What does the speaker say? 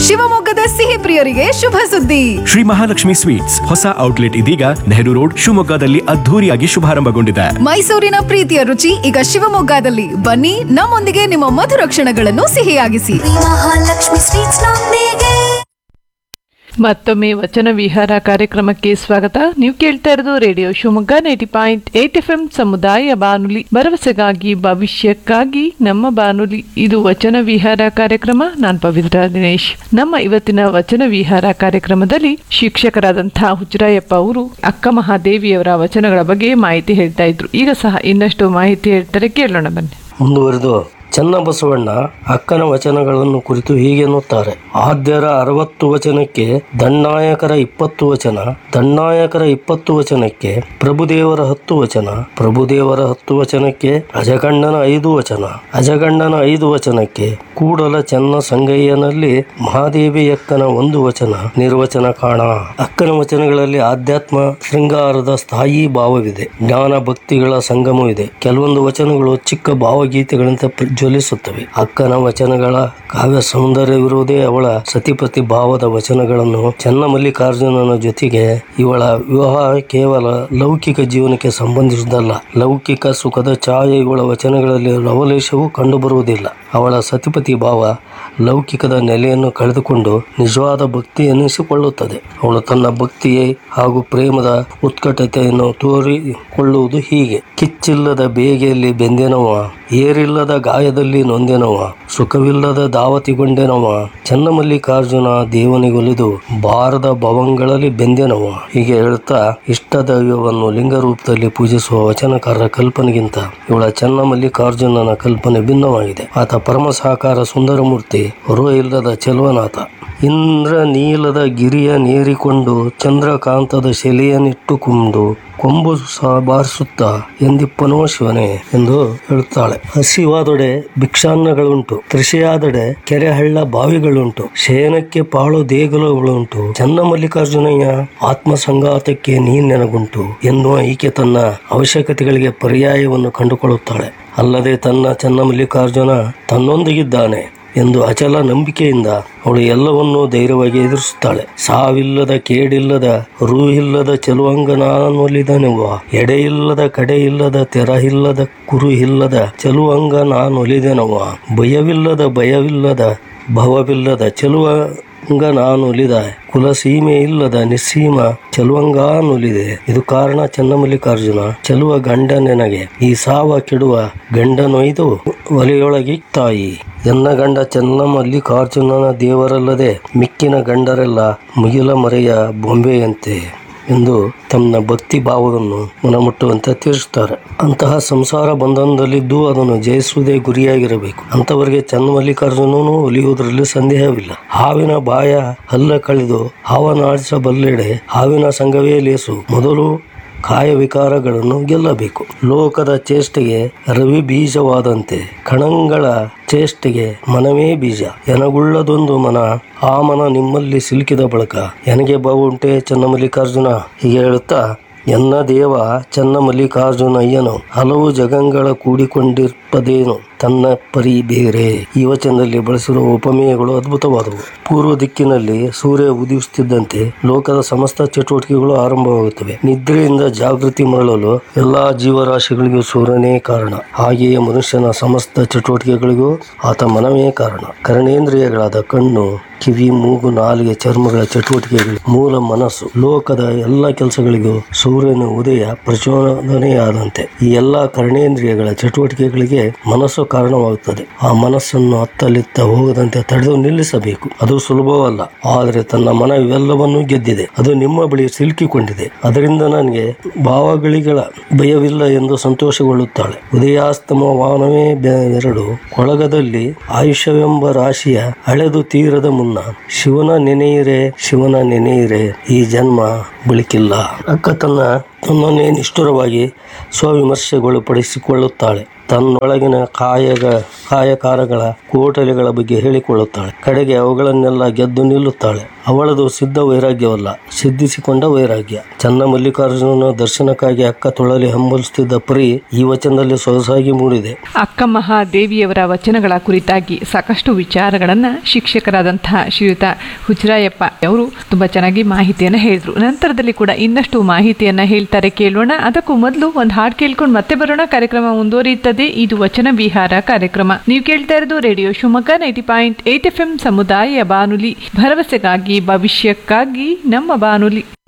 ಶಿವಮೊಗ್ಗದ ಸಿಹಿ ಪ್ರಿಯರಿಗೆ ಶುಭ ಸುದ್ದಿ ಶ್ರೀ ಮಹಾಲಕ್ಷ್ಮಿ ಸ್ವೀಟ್ಸ್ ಹೊಸ ಔಟ್ಲೆಟ್ ಇದೀಗ ನೆಹರು ರೋಡ್ ಶಿವಮೊಗ್ಗದಲ್ಲಿ ಅದ್ಧೂರಿಯಾಗಿ ಶುಭಾರಂಭಗೊಂಡಿದೆ ಮೈಸೂರಿನ ಪ್ರೀತಿಯ ರುಚಿ ಈಗ ಶಿವಮೊಗ್ಗದಲ್ಲಿ ಬನ್ನಿ ನಮ್ಮೊಂದಿಗೆ ನಿಮ್ಮ ಮಧುರ ಕ್ಷಣಗಳನ್ನು ಸಿಹಿಯಾಗಿಸಿ ಮಹಾಲಕ್ಷ್ಮಿ ಸ್ವೀಟ್ಸ್ ನೊಂದಿಗೆ ಮತ್ತೊಮ್ಮೆ ವಚನ ವಿಹಾರ ಕಾರ್ಯಕ್ರಮಕ್ಕೆ ಸ್ವಾಗತ ನೀವು ಕೇಳ್ತಾ ಇರೋದು radio Shivamogga ninety point eight F M ಸಮುದಾಯ ಬಾನುಲಿ ಭರವಸೆಗಾಗಿ ಭವಿಷ್ಯಕ್ಕಾಗಿ ನಮ್ಮ ಬಾನುಲಿ ಇದು ವಚನ ವಿಹಾರ ಕಾರ್ಯಕ್ರಮ ನಾನು ಪವಿತ್ರ ದಿನೇಶ್ ನಮ್ಮ ಇವತ್ತಿನ ವಚನ ವಿಹಾರ ಕಾರ್ಯಕ್ರಮದಲ್ಲಿ ಶಿಕ್ಷಕರಾದಂತಹ ಹುಚ್ಚರಾಯಪ್ಪ ಅವರು ಅಕ್ಕ ಮಹಾದೇವಿಯವರ ವಚನಗಳ ಬಗ್ಗೆ ಮಾಹಿತಿ ಹೇಳ್ತಾ ಇದ್ರು ಈಗ ಸಹ ಇನ್ನಷ್ಟು ಮಾಹಿತಿ ಹೇಳ್ತಾರೆ ಕೇಳೋಣ ಬನ್ನಿ ಮುಂದುವರೆದು ಚನ್ನಬಸವಣ್ಣ ಅಕ್ಕನ ವಚನಗಳನ್ನು ಕುರಿತು ಹೀಗೆನ್ನುತ್ತಾರೆ ಆದ್ಯರ ಅರವತ್ತು ವಚನಕ್ಕೆ ದಂಡಾಯಕರ ಇಪ್ಪತ್ತು ವಚನ ದಂಡಾಯಕರ ಇಪ್ಪತ್ತು ವಚನಕ್ಕೆ ಪ್ರಭುದೇವರ ಹತ್ತು ವಚನ ಪ್ರಭುದೇವರ ಹತ್ತು ವಚನಕ್ಕೆ ಅಜಗಣ್ಣನ ಐದು ವಚನ ಅಜಗಣ್ಣನ ಐದು ವಚನಕ್ಕೆ ಕೂಡಲ ಚೆನ್ನ ಸಂಗಯ್ಯನಲ್ಲಿ ಮಹಾದೇವಿ ಅಕ್ಕನ ಒಂದು ವಚನ ನಿರ್ವಚನ ಕಾಣ ಅಕ್ಕನ ವಚನಗಳಲ್ಲಿ ಆಧ್ಯಾತ್ಮ ಶೃಂಗಾರದ ಸ್ಥಾಯಿ ಭಾವವಿದೆ ಜ್ಞಾನ ಭಕ್ತಿಗಳ ಸಂಗಮವಿದೆ ಕೆಲವೊಂದು ವಚನಗಳು ಚಿಕ್ಕ ಭಾವಗೀತೆಗಳಂತೆ ಪ್ರಜ್ವಲಿಸುತ್ತವೆ ಅಕ್ಕನ ವಚನಗಳ ಕಾವ್ಯ ಸೌಂದರ್ಯವಿರುವುದೇ ಅವಳ ಸತಿಪತಿ ಭಾವದ ವಚನಗಳನ್ನು ಚನ್ನಮಲ್ಲಿಕಾರ್ಜುನನ ಜೊತೆಗೆ ಇವಳ ವಿವಾಹ ಕೇವಲ ಲೌಕಿಕ ಜೀವನಕ್ಕೆ ಸಂಬಂಧಿಸಿದಲ್ಲ ಲೌಕಿಕ ಸುಖದ ಛಾಯೆ ಇವಳ ವಚನಗಳಲ್ಲಿ ಲವಲೇಶವೂ ಕಂಡುಬರುವುದಿಲ್ಲ ಅವಳ ಸತಿಪತಿ ಭಾವ ಲೌಕಿಕದ ನೆಲೆಯನ್ನು ಕಳೆದುಕೊಂಡು ನಿಜವಾದ ಭಕ್ತಿ ಎನಿಸಿಕೊಳ್ಳುತ್ತದೆ ಅವಳು ತನ್ನ ಭಕ್ತಿಯೇ ಹಾಗೂ ಪ್ರೇಮದ ಉತ್ಕಟತೆಯನ್ನು ತೋರಿಕೊಳ್ಳುವುದು ಹೀಗೆ ಕಿಚ್ಚಿಲ್ಲದ ಬೇಗೆಯಲ್ಲಿ ಬೆಂದೆನವ ಏರಿಲ್ಲದ ಗಾಯದಲ್ಲಿ ನೊಂದೆನವ ಸುಖವಿಲ್ಲದ ದಾವತಿಗೊಂಡೆನವ ಚನ್ನಮಲ್ಲಿಕಾರ್ಜುನ ದೇವನಿಗೊಲಿದು ಬಾರದ ಭವಂಗಳಲ್ಲಿ ಬೆಂದೆನವ ಹೀಗೆ ಹೇಳ್ತಾ ಇಷ್ಟ ದೈವವನ್ನು ಲಿಂಗ ರೂಪದಲ್ಲಿ ಪೂಜಿಸುವ ವಚನಕಾರರ ಕಲ್ಪನೆಗಿಂತ ಇವಳ ಚನ್ನಮಲ್ಲಿಕಾರ್ಜುನನ ಕಲ್ಪನೆ ಭಿನ್ನವಾಗಿದೆ ಆತ ಪರಮ ಸಾಕಾರ ಸುಂದರಮೂರ್ತಿ ರೋ ಇಲ್ಲದ ಚೆಲುವನಾಥ ಇಂದ್ರ ನೀಲದ ಗಿರಿಯ ನೇರಿಕೊಂಡು ಚಂದ್ರಕಾಂತದ ಶೆಲೆಯನ್ನಿಟ್ಟುಕೊಂಡು ಕೊಂಬು ಸಹ ಬಾರಿಸುತ್ತಾ ಎಂದಿಪ್ಪನೋ ಶಿವನೇ ಎಂದು ಹೇಳುತ್ತಾಳೆ ಹಸಿವಾದೊಡೆ ಭಿಕ್ಷಾನ್ನಗಳುಂಟು ತೃಷಿಯಾದೊಡೆ ಕೆರೆ ಹಳ್ಳ ಬಾವಿಗಳುಂಟು ಶಯನಕ್ಕೆ ಪಾಳು ದೇಗುಲಗಳುಂಟು ಚನ್ನಮಲ್ಲಿಕಾರ್ಜುನಯ್ಯ ಆತ್ಮ ಸಂಘಾತಕ್ಕೆ ನೀ ನೆನಗುಂಟು ಎನ್ನುವ ಈಕೆ ತನ್ನ ಅವಶ್ಯಕತೆಗಳಿಗೆ ಪರ್ಯಾಯವನ್ನು ಕಂಡುಕೊಳ್ಳುತ್ತಾಳೆ ಅಲ್ಲದೆ ತನ್ನ ಚನ್ನಮಲ್ಲಿಕಾರ್ಜುನ ತನ್ನೊಂದಿಗಿದ್ದಾನೆ ಎಂದು ಅಚಲ ನಂಬಿಕೆಯಿಂದ ಅವಳು ಎಲ್ಲವನ್ನೂ ಧೈರ್ಯವಾಗಿ ಎದುರಿಸುತ್ತಾಳೆ ಸಾವಿಲ್ಲದ ಕೇಡಿಲ್ಲದ ರೂ ಇಲ್ಲದ ಚೆಲುವಂಗನಾನೊಲಿದನೆವ್ವ ಎಡೆ ಇಲ್ಲದ ಕಡೆ ಇಲ್ಲದ ತೆರ ಇಲ್ಲದ ಕುರು ಇಲ್ಲದ ಚೆಲುವಂಗ ನಾನೊಲಿದೆನವ್ವ ಭಯವಿಲ್ಲದ ಭಯವಿಲ್ಲದ ಭವವಿಲ್ಲದ ಚೆಲುವಂಗ ನಾನೊಲಿದ ಕುಲಸೀಮೆ ಇಲ್ಲದ ನಿಸ್ಸೀಮ ಚೆಲುವಂಗಾನುಲಿದೆ ಇದು ಕಾರಣ ಚನ್ನಮಲ್ಲಿಕಾರ್ಜುನ ಚೆಲುವ ಗಂಡ ನೆನಗೆ ಈ ಸಾವ ಕೆಡುವ ಗಂಡನೊಯ್ದು ಒಲೆಯೊಳಗಿತ್ತಾಯಿ ಎನ್ನ ಗಂಡ ಚನ್ನಮಲ್ಲಿಕಾರ್ಜುನನ ದೇವರಲ್ಲದೆ ಮಿಕ್ಕಿನ ಗಂಡರೆಲ್ಲ ಮುಗಿಲ ಮರೆಯ ಬೊಂಬೆಯಂತೆ ಎಂದು ತಮ್ಮ ಭಕ್ತಿ ಭಾವವನ್ನು ಮನಮುಟ್ಟುವಂತೆ ತೀರಿಸುತ್ತಾರೆ ಅಂತಹ ಸಂಸಾರ ಬಂಧನದಲ್ಲಿದ್ದು ಅದನ್ನು ಜಯಿಸುವುದೇ ಗುರಿಯಾಗಿರಬೇಕು ಅಂತವರಿಗೆ ಚನ್ನಮಲ್ಲಿಕಾರ್ಜುನನು ಒಲಿಯುವುದರಲ್ಲಿ ಸಂದೇಹವಿಲ್ಲ ಹಾವಿನ ಬಾಯ ಹಲ್ಲ ಕಳೆದು ಹಾವನಾಡಿಸಬಲ್ಲೆಡೆ ಹಾವಿನ ಸಂಘವೇ ಲೇಸು ಮೊದಲು ಕಾಯ ವಿಕಾರಗಳನ್ನು ಗೆಲ್ಲಬೇಕು ಲೋಕದ ಚೇಷ್ಟೆಗೆ ರವಿ ಬೀಜವಾದಂತೆ ಕಣಂಗಳ ಚೇಷ್ಟೆಗೆ ಮನವೇ ಬೀಜ ಎನಗುಳ್ಳದೊಂದು ಮನ ಆ ಮನ ನಿಮ್ಮಲ್ಲಿ ಸಿಲುಕಿದ ಬಳಕ ಎನಗೆ ಬಾವುಂಟೆ ಚನ್ನಮಲ್ಲಿಕಾರ್ಜುನ ಹೀಗೆ ಹೇಳುತ್ತಾ ಎನ್ನ ದೇವ ಚನ್ನಮಲ್ಲಿಕಾರ್ಜುನ ಅಯ್ಯನು ಹಲವು ಜಗಂಗಳ ಕೂಡಿಕೊಂಡಿರ್ಪದೇನು ತನ್ನ ಪರಿ ಬೇರೆ ಈ ವಚನದಲ್ಲಿ ಬಳಸಿರುವ ಉಪಮೇಯಗಳು ಅದ್ಭುತವಾದವು ಪೂರ್ವ ದಿಕ್ಕಿನಲ್ಲಿ ಸೂರ್ಯ ಉದಿಸುತ್ತಿದ್ದಂತೆ ಲೋಕದ ಸಮಸ್ತ ಚಟುವಟಿಕೆಗಳು ಆರಂಭವಾಗುತ್ತವೆ ನಿದ್ರೆಯಿಂದ ಜಾಗೃತಿ ಮರಳಲು ಎಲ್ಲಾ ಜೀವರಾಶಿಗಳಿಗೂ ಸೂರ್ಯನೇ ಕಾರಣ ಹಾಗೆಯೇ ಮನುಷ್ಯನ ಸಮಸ್ತ ಚಟುವಟಿಕೆಗಳಿಗೂ ಆತ ಮನವೇ ಕಾರಣ ಕರ್ಣೇಂದ್ರಿಯಗಳಾದ ಕಣ್ಣು ಕಿವಿ ಮೂಗು ನಾಲಿಗೆ ಚರ್ಮಗಳ ಚಟುವಟಿಕೆಗಳು ಮೂಲ ಮನಸ್ಸು ಲೋಕದ ಎಲ್ಲ ಕೆಲಸಗಳಿಗೂ ಸೂರ್ಯನ ಉದಯ ಪ್ರಚೋದನೆಯಾದಂತೆ ಈ ಎಲ್ಲ ಕರ್ಣೇಂದ್ರಿಯಗಳ ಚಟುವಟಿಕೆಗಳಿಗೆ ಮನಸ್ಸು ಕಾರಣವಾಗುತ್ತದೆ ಆ ಮನಸ್ಸನ್ನು ಅತ್ತಲಿತ್ತ ಹೋಗದಂತೆ ತಡೆದು ನಿಲ್ಲಿಸಬೇಕು ಅದು ಸುಲಭವಲ್ಲ ಆದರೆ ತನ್ನ ಮನ ಇವೆಲ್ಲವನ್ನೂ ಗೆದ್ದಿದೆ ಅದು ನಿಮ್ಮ ಬಳಿ ಸಿಲುಕಿಕೊಂಡಿದೆ ಅದರಿಂದ ನನಗೆ ಭಾವಗಳಿಗಳ ಭಯವಿಲ್ಲ ಎಂದು ಸಂತೋಷಗೊಳ್ಳುತ್ತಾಳೆ ಉದಯಾಸ್ತಮವಾನವೇ ಎರಡು ಕೊಳಗದಲ್ಲಿ ಆಯುಷ್ಯವೆಂಬ ರಾಶಿಯ ಅಳೆದು ತೀರದ ಮುನ್ನ ಶಿವನ ನೆನೆಯಿರೆ ಶಿವನ ನೆನೆಯಿರೆ ಈ ಜನ್ಮ ಬಳಿಕಿಲ್ಲ ಅಕ್ಕ ತನ್ನ ತನ್ನನ್ನೇ ನಿಷ್ಠುರವಾಗಿ ಸ್ವವಿಮರ್ಶೆಗೊಳಪಡಿಸಿಕೊಳ್ಳುತ್ತಾಳೆ ತನ್ನೊಳಗಿನ ಕಾಯಗ ಕಾಯಕಾರಗಳ ಕೋಟಲೆಗಳ ಬಗ್ಗೆ ಹೇಳಿಕೊಳ್ಳುತ್ತಾಳೆ ಕಡೆಗೆ ಅವುಗಳನ್ನೆಲ್ಲ ಗೆದ್ದು ನಿಲ್ಲುತ್ತಾಳೆ ಅವಳದು ಸಿದ್ಧ ವೈರಾಗ್ಯವಲ್ಲ ಸಿದ್ಧಿಸಿಕೊಂಡ ವೈರಾಗ್ಯ ಚನ್ನ ಮಲ್ಲಿಕಾರ್ಜುನನ ದರ್ಶನಕ್ಕಾಗಿ ಅಕ್ಕ ತೊಳಲಿ ಹಂಬಲಿಸುತ್ತಿದ್ದ ಪರಿ ಈ ವಚನದಲ್ಲಿ ಸೊಗಸಾಗಿ ಮೂಡಿದೆ ಅಕ್ಕ ಮಹಾದೇವಿಯವರ ವಚನಗಳ ಕುರಿತಾಗಿ ಸಾಕಷ್ಟು ವಿಚಾರಗಳನ್ನ ಶಿಕ್ಷಕರಾದಂತಹ ಶ್ರೀಯುತ ಹುಜರಾಯಪ್ಪ ಅವರು ತುಂಬಾ ಚೆನ್ನಾಗಿ ಮಾಹಿತಿಯನ್ನ ಹೇಳಿದ್ರು ನಂತರದಲ್ಲಿ ಕೂಡ ಇನ್ನಷ್ಟು ಮಾಹಿತಿಯನ್ನ ಹೇಳ್ತಾರೆ ಕೇಳೋಣ ಅದಕ್ಕೂ ಮೊದಲು ಒಂದು ಹಾಡು ಕೇಳ್ಕೊಂಡು ಮತ್ತೆ ಬರೋಣ ಕಾರ್ಯಕ್ರಮ ಮುಂದುವರಿಯುತ್ತದೆ ಇದು ವಚನ ವಿಹಾರ ಕಾರ್ಯಕ್ರಮ ನೀವು ಕೇಳ್ತಾ ಇರೋದು radio Shivamogga ninety point eight F M ಸಮುದಾಯ ಬಾನುಲಿ ಭರವಸೆಗಾಗಿ ಭವಿಷ್ಯಕ್ಕಾಗಿ ನಮ್ಮ ಬಾನುಲಿ